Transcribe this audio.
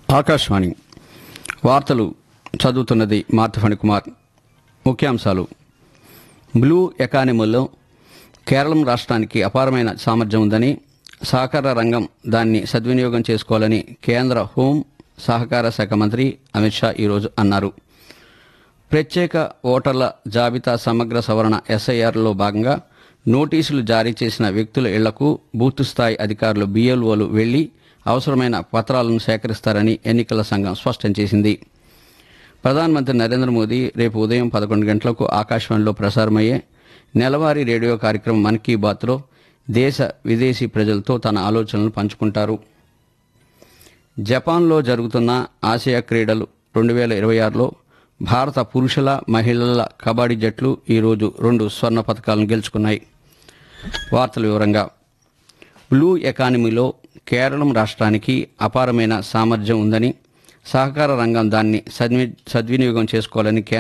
ఆకాశవాణి వార్తలు చదువుతున్నది మార్తఫణి కుమార్ ముఖ్యాంశాలు బ్లూ ఎకానమీలో కేరళం రాష్ట్రానికి అపారమైన సామర్థ్యం ఉందని సహకార రంగం దాన్ని సద్వినియోగం చేసుకోవాలని కేంద్ర హోం సహకార శాఖ మంత్రి అమిత్ షా ఈరోజు అన్నారు ప్రత్యేక ఓటర్ల జాబితా సమగ్ర సవరణ ఎస్ఐఆర్లో భాగంగా నోటీసులు జారీ చేసిన వ్యక్తుల ఇళ్లకు బూత్ స్థాయి అధికారులు బిఎల్ఓలు వెళ్లి అవసరమైన పత్రాలను సేకరిస్తారని ఎన్నికల సంఘం స్పష్టం చేసింది ప్రధానమంత్రి నరేంద్ర మోదీ రేపు ఉదయం పదకొండు గంటలకు ఆకాశవాణిలో ప్రసారమయ్యే నెలవారీ రేడియో కార్యక్రమం మన్ కీ బాత్లో దేశ విదేశీ ప్రజలతో తన ఆలోచనలు పంచుకుంటారు జపాన్లో జరుగుతున్న ఆసియా క్రీడలు రెండు వేల ఇరవై ఆరులో భారత పురుషుల మహిళల కబడ్డీ జట్లు ఈరోజు రెండు స్వర్ణ పథకాలను గెలుచుకున్నాయి వార్తల వివరంగా బ్లూ ఎకానమీలో కేరళం రాష్ట్రానికి అపారమైన సామర్థ్యం ఉందని సహకార రంగం దాన్ని సద్వి సద్వినియోగం చేసుకోవాలని కేంద్ర